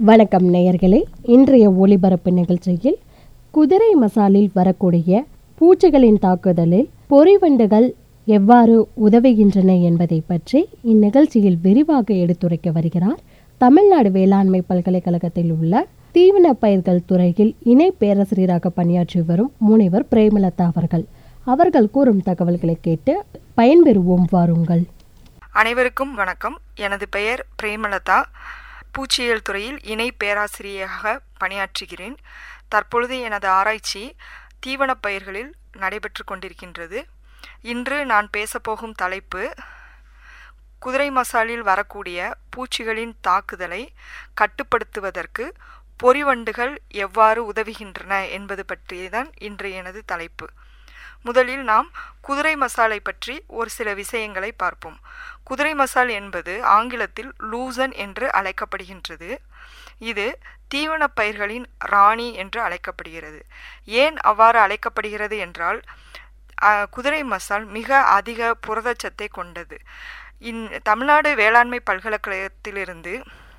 வணக்கம் நேயர்களே இன்றைய ஒளிபரப்பு நிகழ்ச்சியில் குதிரை மசாலில் வரக்கூடிய பூச்சிகளின் தாக்குதலில் பொறிவண்டுகள் எவ்வாறு உதவுகின்றன என்பதை பற்றி இந்நிகழ்ச்சியில் விரிவாக எடுத்துரைக்க வருகிறார் தமிழ்நாடு வேளாண்மை பல்கலைக்கழகத்தில் உள்ள தீவன பயிர்கள் துறையில் இணை பேராசிரியராக பணியாற்றி வரும் முனைவர் பிரேமலதா அவர்கள் அவர்கள் கூறும் தகவல்களை கேட்டு பயன்பெறுவோம் வாருங்கள் அனைவருக்கும் வணக்கம் எனது பெயர் பிரேமலதா பூச்சியியல் துறையில் இணை பேராசிரியராக பணியாற்றுகிறேன் தற்பொழுது எனது ஆராய்ச்சி தீவனப் பயிர்களில் நடைபெற்று கொண்டிருக்கின்றது இன்று நான் பேசப்போகும் தலைப்பு குதிரை மசாலில் வரக்கூடிய பூச்சிகளின் தாக்குதலை கட்டுப்படுத்துவதற்கு பொறிவண்டுகள் எவ்வாறு உதவுகின்றன என்பது பற்றியதான் இன்று எனது தலைப்பு முதலில் நாம் குதிரை மசாலை பற்றி ஒரு சில விஷயங்களை பார்ப்போம் குதிரை மசால் என்பது ஆங்கிலத்தில் லூசன் என்று அழைக்கப்படுகின்றது இது தீவனப் பயிர்களின் ராணி என்று அழைக்கப்படுகிறது ஏன் அவ்வாறு அழைக்கப்படுகிறது என்றால் அஹ், குதிரை மசால் மிக அதிக புரதச்சத்தை கொண்டது இன் தமிழ்நாடு வேளாண்மை பல்கலைக்கழகத்திலிருந்து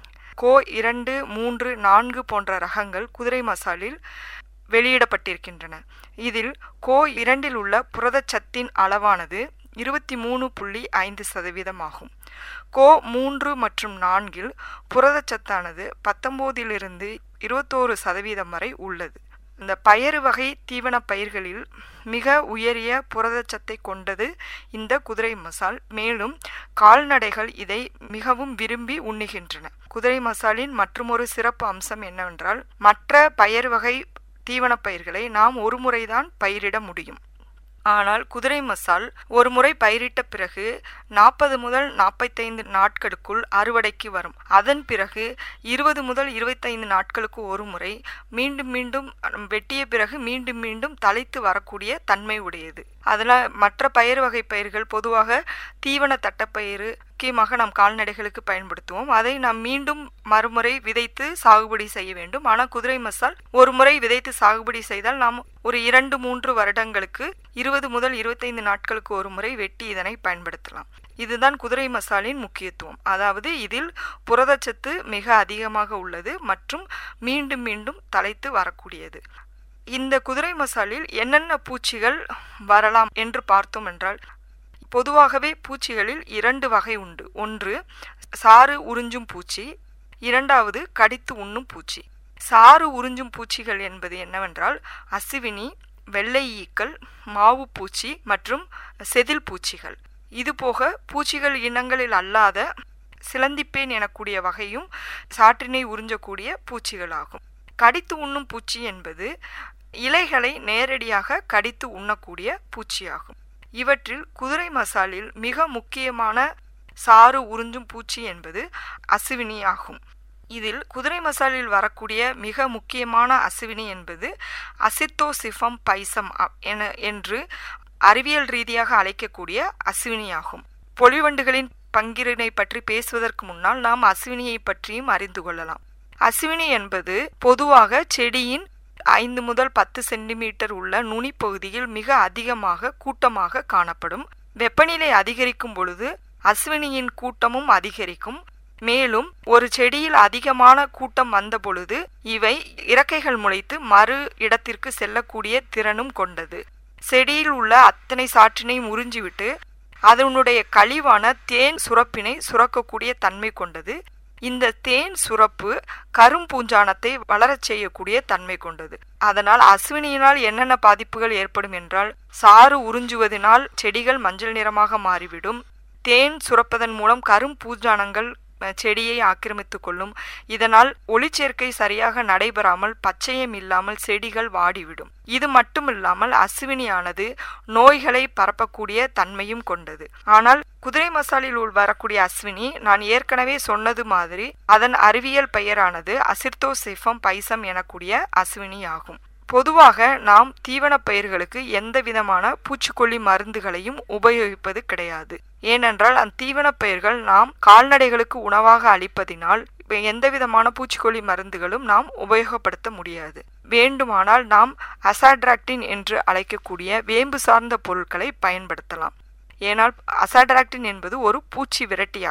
கோ இரண்டு மூன்று நான்கு போன்ற ரகங்கள் குதிரை மசாலில் வெளியிடப்பட்டிருக்கின்றன இதில் கோ இரண்டில் உள்ள புரதச்சத்தின் அளவானது இருபத்தி மூணு புள்ளி ஐந்து சதவீதம் ஆகும் கோ மூன்று மற்றும் நான்கில் புரதச்சத்தானது பத்தொம்போதிலிருந்து இருபத்தோரு சதவீதம் வரை உள்ளது இந்த பயறு வகை தீவனப் பயிர்களில் மிக உயரிய புரதச்சத்தை கொண்டது இந்த குதிரை மசால் மேலும் கால்நடைகள் இதை மிகவும் விரும்பி உண்ணுகின்றன குதிரை மசாலின் மற்றுமொரு சிறப்பு அம்சம் என்னவென்றால் மற்ற பயறு வகை தீவனப் பயிர்களை நாம் ஒரு முறைதான் பயிரிட முடியும் ஆனால் குதிரை மசால் ஒரு முறை பயிரிட்ட பிறகு நாற்பது முதல் நாற்பத்தைந்து நாட்களுக்குள் அறுவடைக்கு வரும் அதன் பிறகு இருபது முதல் இருபத்தைந்து நாட்களுக்கு ஒரு முறை மீண்டும் மீண்டும் வெட்டிய பிறகு மீண்டும் மீண்டும் தழைத்து வரக்கூடிய தன்மை உடையது அதனால் மற்ற பயிர் வகை பயிர்கள் பொதுவாக தீவன தட்டப்பயிறு முக்கியமாக நாம் கால்நடைகளுக்கு பயன்படுத்துவோம் அதை நாம் மீண்டும் மறுமுறை விதைத்து சாகுபடி செய்ய வேண்டும் ஆனால் குதிரை மசால் ஒரு முறை விதைத்து சாகுபடி செய்தால் நாம் ஒரு இரண்டு மூன்று வருடங்களுக்கு இருபது முதல் இருபத்தைந்து நாட்களுக்கு ஒரு முறை வெட்டி இதனை பயன்படுத்தலாம் இதுதான் குதிரை மசாலின் முக்கியத்துவம் அதாவது இதில் புரதச்சத்து மிக அதிகமாக உள்ளது மற்றும் மீண்டும் மீண்டும் தலைத்து வரக்கூடியது இந்த குதிரை மசாலில் என்னென்ன பூச்சிகள் வரலாம் என்று பார்த்தோம் என்றால் பொதுவாகவே பூச்சிகளில் இரண்டு வகை உண்டு ஒன்று சாறு உறிஞ்சும் பூச்சி இரண்டாவது கடித்து உண்ணும் பூச்சி சாறு உறிஞ்சும் பூச்சிகள் என்பது என்னவென்றால் அசுவினி வெள்ளை ஈக்கள் மாவு பூச்சி மற்றும் செதில் பூச்சிகள் இதுபோக பூச்சிகள் இனங்களில் அல்லாத சிலந்திப்பேன் எனக்கூடிய வகையும் சாற்றினை உறிஞ்சக்கூடிய பூச்சிகளாகும் கடித்து உண்ணும் பூச்சி என்பது இலைகளை நேரடியாக கடித்து உண்ணக்கூடிய பூச்சியாகும் இவற்றில் குதிரை மசாலில் மிக முக்கியமான சாறு உறிஞ்சும் பூச்சி என்பது அசுவினி ஆகும் இதில் குதிரை மசாலில் வரக்கூடிய மிக முக்கியமான அசுவினி என்பது அசித்தோசிஃபம் பைசம் அ- என என்று அறிவியல் ரீதியாக அழைக்கக்கூடிய அசுவினி ஆகும் பொலிவண்டுகளின் பங்கிரினை பற்றி பேசுவதற்கு முன்னால் நாம் அசுவினியை பற்றியும் அறிந்து கொள்ளலாம் அசுவினி என்பது பொதுவாக செடியின் ஐந்து முதல் பத்து சென்டிமீட்டர் உள்ள நுனி பகுதியில் மிக அதிகமாக கூட்டமாக காணப்படும் வெப்பநிலை அதிகரிக்கும் பொழுது அஸ்வினியின் கூட்டமும் அதிகரிக்கும் மேலும் ஒரு செடியில் அதிகமான கூட்டம் வந்த பொழுது இவை இறக்கைகள் முளைத்து மறு இடத்திற்கு செல்லக்கூடிய திறனும் கொண்டது செடியில் உள்ள அத்தனை சாற்றினையும் உறிஞ்சிவிட்டு அதனுடைய கழிவான தேன் சுரப்பினை சுரக்கக்கூடிய தன்மை கொண்டது இந்த தேன் சுரப்பு கரும்பூஞ்சானத்தை வளரச் செய்யக்கூடிய தன்மை கொண்டது அதனால் அஸ்வினியினால் என்னென்ன பாதிப்புகள் ஏற்படும் என்றால் சாறு உறிஞ்சுவதனால் செடிகள் மஞ்சள் நிறமாக மாறிவிடும் தேன் சுரப்பதன் மூலம் கரும்பூஞ்சானங்கள் அஹ், செடியை ஆக்கிரமித்துக் கொள்ளும் இதனால் ஒளிச்சேர்க்கை சரியாக நடைபெறாமல் பச்சையம் இல்லாமல் செடிகள் வாடிவிடும் இது மட்டுமில்லாமல் அசுவினியானது நோய்களை பரப்பக்கூடிய தன்மையும் கொண்டது ஆனால் குதிரை மசாலில் உள் வரக்கூடிய அஸ்வினி நான் ஏற்கனவே சொன்னது மாதிரி அதன் அறிவியல் பெயரானது அசிர்தோசிஃபம் பைசம் எனக்கூடிய அஸ்வினி ஆகும் பொதுவாக நாம் தீவனப் பயிர்களுக்கு எந்த விதமான பூச்சிக்கொல்லி மருந்துகளையும் உபயோகிப்பது கிடையாது ஏனென்றால் அந்த தீவனப் பயிர்கள் நாம் கால்நடைகளுக்கு உணவாக அளிப்பதினால் இப்ப எந்த விதமான பூச்சிக்கொல்லி மருந்துகளும் நாம் உபயோகப்படுத்த முடியாது வேண்டுமானால் நாம் அசாட்ராக்டின் என்று அழைக்கக்கூடிய வேம்பு சார்ந்த பொருட்களை பயன்படுத்தலாம் ஏனால் அசாட்ராக்டின் என்பது ஒரு பூச்சி விரட்டியாகும்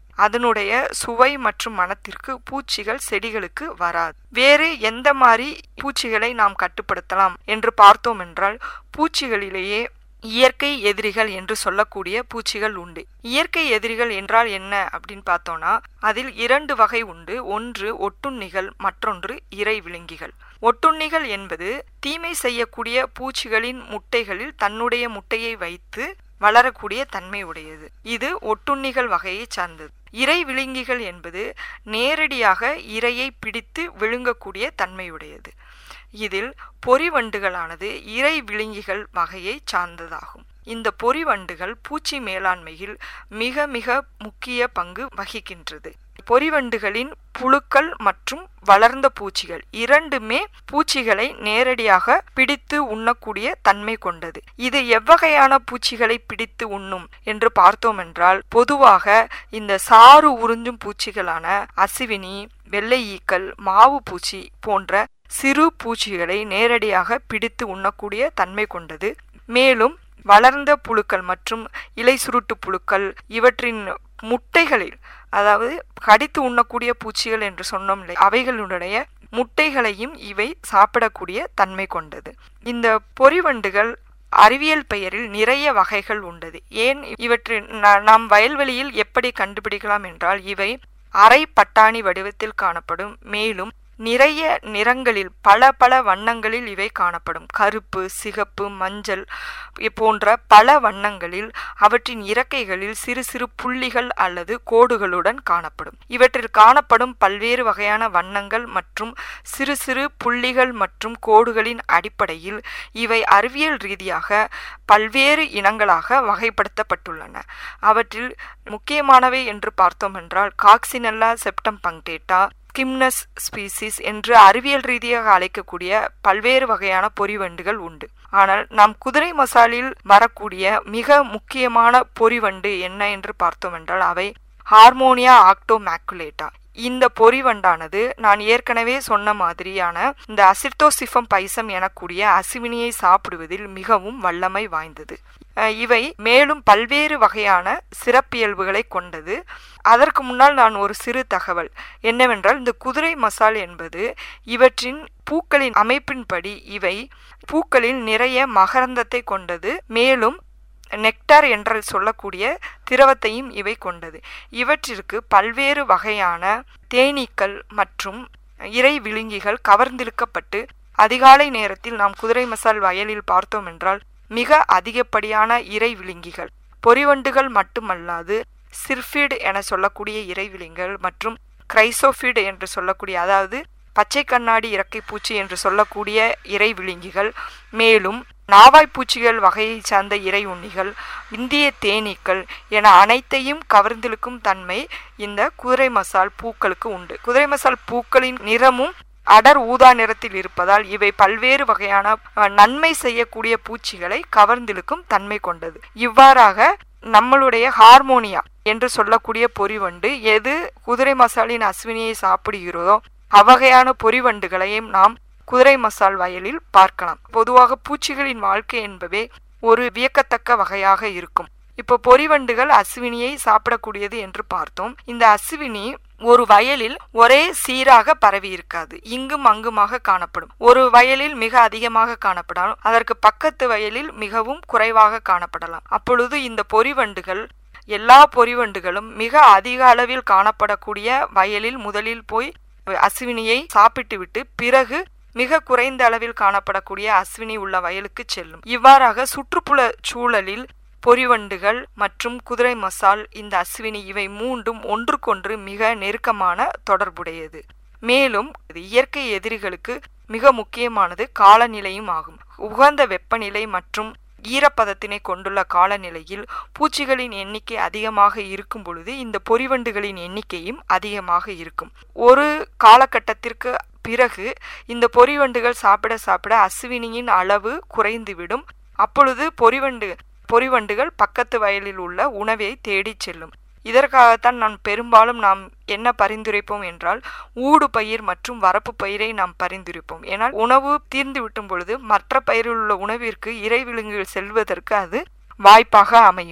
அதனுடைய சுவை மற்றும் மனத்திற்கு பூச்சிகள் செடிகளுக்கு வராது வேறு எந்த மாதிரி பூச்சிகளை நாம் கட்டுப்படுத்தலாம் என்று பார்த்தோம் என்றால் பூச்சிகளிலேயே இயற்கை எதிரிகள் என்று சொல்லக்கூடிய பூச்சிகள் உண்டு இயற்கை எதிரிகள் என்றால் என்ன அப்படின்னு பார்த்தோம்னா அதில் இரண்டு வகை உண்டு ஒன்று ஒட்டுண்ணிகள் மற்றொன்று இறை விழுங்கிகள் ஒட்டுண்ணிகள் என்பது தீமை செய்யக்கூடிய பூச்சிகளின் முட்டைகளில் தன்னுடைய முட்டையை வைத்து வளரக்கூடிய தன்மை உடையது இது ஒட்டுண்ணிகள் வகையை சார்ந்தது இறை விழுங்கிகள் என்பது நேரடியாக இரையை பிடித்து விழுங்கக்கூடிய தன்மையுடையது இதில் பொறிவண்டுகளானது இறை விழுங்கிகள் வகையை சார்ந்ததாகும் இந்த பொறிவண்டுகள் பூச்சி மேலாண்மையில் மிக மிக முக்கிய பங்கு வகிக்கின்றது பொறிவண்டுகளின் புழுக்கள் மற்றும் வளர்ந்த பூச்சிகள் இரண்டுமே பூச்சிகளை நேரடியாக பிடித்து உண்ணக்கூடிய தன்மை கொண்டது இது எவ்வகையான பூச்சிகளை பிடித்து உண்ணும் என்று பார்த்தோம் என்றால் பொதுவாக இந்த சாறு உறிஞ்சும் பூச்சிகளான அசிவினி வெள்ளை ஈக்கள் மாவு பூச்சி போன்ற சிறு பூச்சிகளை நேரடியாக பிடித்து உண்ணக்கூடிய தன்மை கொண்டது மேலும் வளர்ந்த புழுக்கள் மற்றும் இலை சுருட்டு புழுக்கள் இவற்றின் முட்டைகளில் அதாவது கடித்து உண்ணக்கூடிய பூச்சிகள் என்று சொன்னோம் இல்லை அவைகளுடைய முட்டைகளையும் இவை சாப்பிடக்கூடிய தன்மை கொண்டது இந்த பொறிவண்டுகள் அறிவியல் பெயரில் நிறைய வகைகள் உண்டது ஏன் இவற்றின் நாம் வயல்வெளியில் எப்படி கண்டுபிடிக்கலாம் என்றால் இவை அரை பட்டாணி வடிவத்தில் காணப்படும் மேலும் நிறைய நிறங்களில் பல பல வண்ணங்களில் இவை காணப்படும் கருப்பு சிகப்பு மஞ்சள் போன்ற பல வண்ணங்களில் அவற்றின் இறக்கைகளில் சிறு சிறு புள்ளிகள் அல்லது கோடுகளுடன் காணப்படும் இவற்றில் காணப்படும் பல்வேறு வகையான வண்ணங்கள் மற்றும் சிறு சிறு புள்ளிகள் மற்றும் கோடுகளின் அடிப்படையில் இவை அறிவியல் ரீதியாக பல்வேறு இனங்களாக வகைப்படுத்தப்பட்டுள்ளன அவற்றில் முக்கியமானவை என்று பார்த்தோம் என்றால் காக்சினெல்லா செப்டம் பங்டேட்டா கிம்னஸ் ஸ்பீசிஸ் என்று அறிவியல் ரீதியாக அழைக்கக்கூடிய பல்வேறு வகையான பொறிவண்டுகள் உண்டு ஆனால் நாம் குதிரை மசாலில் வரக்கூடிய மிக முக்கியமான பொறிவண்டு என்ன என்று பார்த்தோம் என்றால் அவை ஹார்மோனியா ஆக்டோமேக்குலேட்டா இந்த பொறிவண்டானது நான் ஏற்கனவே சொன்ன மாதிரியான இந்த அசிர்டோசிஃபம் பைசம் எனக்கூடிய அசிவினியை சாப்பிடுவதில் மிகவும் வல்லமை வாய்ந்தது இவை மேலும் பல்வேறு வகையான சிறப்பியல்புகளை கொண்டது அதற்கு முன்னால் நான் ஒரு சிறு தகவல் என்னவென்றால் இந்த குதிரை மசால் என்பது இவற்றின் பூக்களின் அமைப்பின்படி இவை பூக்களில் நிறைய மகரந்தத்தை கொண்டது மேலும் நெக்டார் என்று சொல்லக்கூடிய திரவத்தையும் இவை கொண்டது இவற்றிற்கு பல்வேறு வகையான தேனீக்கள் மற்றும் இறை விழுங்கிகள் கவர்ந்திழுக்கப்பட்டு அதிகாலை நேரத்தில் நாம் குதிரை மசால் வயலில் பார்த்தோம் என்றால் மிக அதிகப்படியான இறை விழுங்கிகள் பொறிவண்டுகள் மட்டுமல்லாது சிர்ஃபீடு என சொல்லக்கூடிய இறை விழுங்கிகள் மற்றும் கிரைசோஃபீடு என்று சொல்லக்கூடிய அதாவது பச்சை கண்ணாடி இறக்கை பூச்சி என்று சொல்லக்கூடிய இறை விழுங்கிகள் மேலும் நாவாய் பூச்சிகள் வகையை சார்ந்த இறை உண்ணிகள் இந்திய தேனீக்கள் என அனைத்தையும் கவர்ந்திழுக்கும் தன்மை இந்த குதிரை மசால் பூக்களுக்கு உண்டு குதிரை மசால் பூக்களின் நிறமும் அடர் ஊதா நிறத்தில் இருப்பதால் இவை பல்வேறு வகையான நன்மை செய்யக்கூடிய பூச்சிகளை கவர்ந்திழுக்கும் தன்மை கொண்டது இவ்வாறாக நம்மளுடைய ஹார்மோனியா என்று சொல்லக்கூடிய பொறிவண்டு எது குதிரை மசாலின் அஸ்வினியை சாப்பிடுகிறதோ அவ்வகையான பொறிவண்டுகளையும் நாம் குதிரை மசால் வயலில் பார்க்கலாம் பொதுவாக பூச்சிகளின் வாழ்க்கை என்பவே ஒரு வியக்கத்தக்க வகையாக இருக்கும் இப்போ பொறிவண்டுகள் அஸ்வினியை சாப்பிடக்கூடியது என்று பார்த்தோம் இந்த அஸ்வினி ஒரு வயலில் ஒரே சீராக பரவி இருக்காது இங்கும் அங்குமாக காணப்படும் ஒரு வயலில் மிக அதிகமாக காணப்படலாம் அதற்கு பக்கத்து வயலில் மிகவும் குறைவாக காணப்படலாம் அப்பொழுது இந்த பொறிவண்டுகள் எல்லா பொறிவண்டுகளும் மிக அதிக அளவில் காணப்படக்கூடிய வயலில் முதலில் போய் அஸ்வினியை சாப்பிட்டுவிட்டு பிறகு மிக குறைந்த அளவில் காணப்படக்கூடிய அஸ்வினி உள்ள வயலுக்கு செல்லும் இவ்வாறாக சுற்றுப்புற சூழலில் பொறிவண்டுகள் மற்றும் குதிரை மசால் இந்த அஸ்வினி இவை மூன்றும் ஒன்றுக்கொன்று மிக நெருக்கமான தொடர்புடையது மேலும் இயற்கை எதிரிகளுக்கு மிக முக்கியமானது காலநிலையும் ஆகும் உகந்த வெப்பநிலை மற்றும் ஈரப்பதத்தினை கொண்டுள்ள காலநிலையில் பூச்சிகளின் எண்ணிக்கை அதிகமாக இருக்கும் பொழுது இந்த பொறிவண்டுகளின் எண்ணிக்கையும் அதிகமாக இருக்கும் ஒரு காலகட்டத்திற்கு பிறகு இந்த பொறிவண்டுகள் சாப்பிட சாப்பிட அசுவினியின் அளவு குறைந்துவிடும் அப்பொழுது பொறிவண்டு பொறிவண்டுகள் பக்கத்து வயலில் உள்ள உணவை தேடிச் செல்லும் இதற்காகத்தான் நான் பெரும்பாலும் நாம் என்ன பரிந்துரைப்போம் என்றால் ஊடு பயிர் மற்றும் வரப்பு பயிரை நாம் பரிந்துரைப்போம் ஏனால் உணவு தீர்ந்து விட்டும் பொழுது மற்ற பயிரில் உள்ள உணவிற்கு இறை விலங்குகள் செல்வதற்கு அது வாய்ப்பாக அமையும்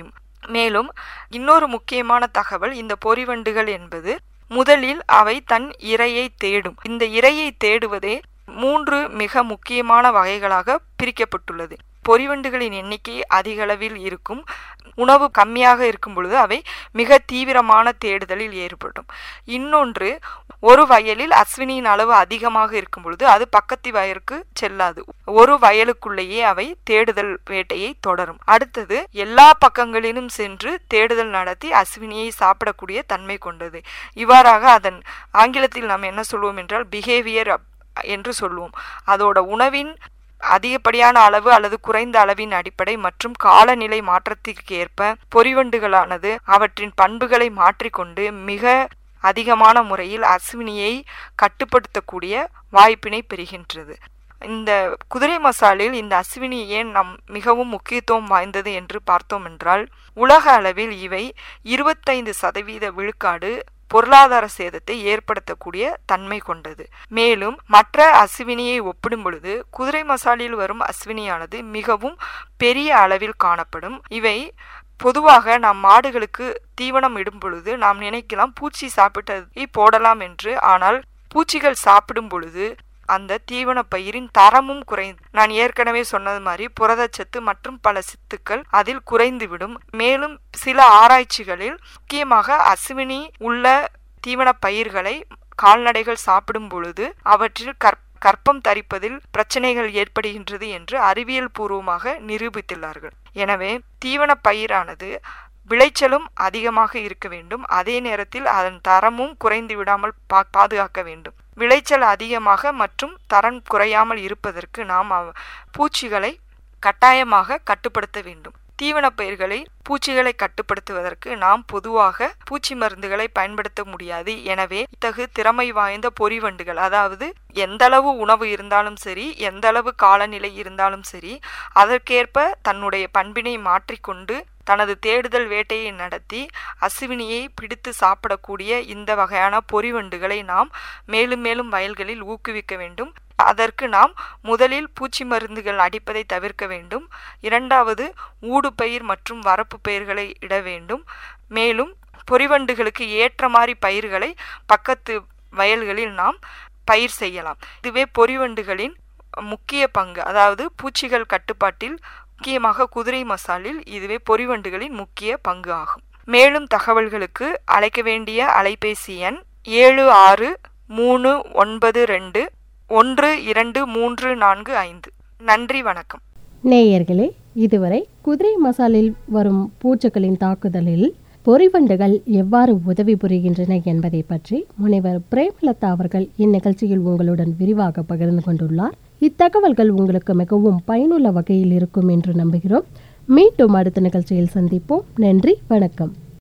மேலும் இன்னொரு முக்கியமான தகவல் இந்த பொறிவண்டுகள் என்பது முதலில் அவை தன் இரையை தேடும் இந்த இரையை தேடுவதே மூன்று மிக முக்கியமான வகைகளாக பிரிக்கப்பட்டுள்ளது பொறிவண்டுகளின் எண்ணிக்கை அதிக அளவில் இருக்கும் உணவு கம்மியாக இருக்கும் பொழுது அவை மிக தீவிரமான தேடுதலில் ஏற்படும் இன்னொன்று ஒரு வயலில் அஸ்வினியின் அளவு அதிகமாக இருக்கும் பொழுது அது பக்கத்து வயலுக்கு செல்லாது ஒரு வயலுக்குள்ளேயே அவை தேடுதல் வேட்டையை தொடரும் அடுத்தது எல்லா பக்கங்களிலும் சென்று தேடுதல் நடத்தி அஸ்வினியை சாப்பிடக்கூடிய தன்மை கொண்டது இவ்வாறாக அதன் ஆங்கிலத்தில் நாம் என்ன சொல்வோம் என்றால் பிஹேவியர் என்று சொல்லுவோம் அதோட உணவின் அதிகப்படியான அளவு அல்லது குறைந்த அளவின் அடிப்படை மற்றும் காலநிலை மாற்றத்திற்கு ஏற்ப பொறிவண்டுகளானது அவற்றின் பண்புகளை மாற்றிக்கொண்டு மிக அதிகமான முறையில் அஸ்வினியை கட்டுப்படுத்தக்கூடிய வாய்ப்பினை பெறுகின்றது இந்த குதிரை மசாலில் இந்த அஸ்வினி ஏன் நம் மிகவும் முக்கியத்துவம் வாய்ந்தது என்று பார்த்தோம் என்றால் உலக அளவில் இவை இருபத்தைந்து சதவீத விழுக்காடு பொருளாதார சேதத்தை ஏற்படுத்தக்கூடிய தன்மை கொண்டது மேலும் மற்ற அஸ்வினியை ஒப்பிடும் பொழுது குதிரை மசாலில் வரும் அஸ்வினியானது மிகவும் பெரிய அளவில் காணப்படும் இவை பொதுவாக நாம் மாடுகளுக்கு தீவனம் இடும் பொழுது நாம் நினைக்கலாம் பூச்சி சாப்பிட்டதை போடலாம் என்று ஆனால் பூச்சிகள் சாப்பிடும் பொழுது அந்த தீவன பயிரின் தரமும் குறைந்து நான் ஏற்கனவே சொன்னது மாதிரி புரதச்சத்து மற்றும் பல சித்துக்கள் அதில் குறைந்துவிடும் மேலும் சில ஆராய்ச்சிகளில் முக்கியமாக அசுவினி உள்ள தீவன பயிர்களை கால்நடைகள் சாப்பிடும் பொழுது அவற்றில் கற் கற்பம் தரிப்பதில் பிரச்சனைகள் ஏற்படுகின்றது என்று அறிவியல் பூர்வமாக நிரூபித்துள்ளார்கள் எனவே தீவன பயிரானது விளைச்சலும் அதிகமாக இருக்க வேண்டும் அதே நேரத்தில் அதன் தரமும் குறைந்து விடாமல் பா பாதுகாக்க வேண்டும் விளைச்சல் அதிகமாக மற்றும் தரம் குறையாமல் இருப்பதற்கு நாம் பூச்சிகளை கட்டாயமாக கட்டுப்படுத்த வேண்டும் தீவனப் பயிர்களை பூச்சிகளை கட்டுப்படுத்துவதற்கு நாம் பொதுவாக பூச்சி மருந்துகளை பயன்படுத்த முடியாது எனவே இத்தகு திறமை வாய்ந்த பொறிவண்டுகள் அதாவது எந்த அளவு உணவு இருந்தாலும் சரி எந்த அளவு காலநிலை இருந்தாலும் சரி அதற்கேற்ப தன்னுடைய பண்பினை மாற்றிக்கொண்டு தனது தேடுதல் வேட்டையை நடத்தி அசுவினியை பிடித்து சாப்பிடக்கூடிய இந்த வகையான பொறிவண்டுகளை நாம் மேலும் மேலும் வயல்களில் ஊக்குவிக்க வேண்டும் அதற்கு நாம் முதலில் பூச்சி மருந்துகள் அடிப்பதை தவிர்க்க வேண்டும் இரண்டாவது ஊடுபயிர் மற்றும் வரப்பு பயிர்களை இட வேண்டும் மேலும் பொறிவண்டுகளுக்கு ஏற்ற மாதிரி பயிர்களை பக்கத்து வயல்களில் நாம் பயிர் செய்யலாம் இதுவே பொறிவண்டுகளின் முக்கிய பங்கு அதாவது பூச்சிகள் கட்டுப்பாட்டில் முக்கியமாக குதிரை மசாலில் இதுவே பொறிவண்டுகளின் முக்கிய பங்கு ஆகும் மேலும் தகவல்களுக்கு அழைக்க வேண்டிய அலைபேசி எண் ஏழு ஆறு மூணு ஒன்பது ரெண்டு ஒன்று இரண்டு மூன்று நான்கு ஐந்து நன்றி வணக்கம் நேயர்களே இதுவரை குதிரை மசாலில் வரும் பூச்சிகளின் தாக்குதலில் பொறிவண்டுகள் எவ்வாறு உதவி புரிகின்றன என்பதை பற்றி முனைவர் பிரேமலதா அவர்கள் இந்நிகழ்ச்சியில் உங்களுடன் விரிவாக பகிர்ந்து கொண்டுள்ளார் இத்தகவல்கள் உங்களுக்கு மிகவும் பயனுள்ள வகையில் இருக்கும் என்று நம்புகிறோம் மீண்டும் அடுத்த நிகழ்ச்சியில் சந்திப்போம் நன்றி வணக்கம்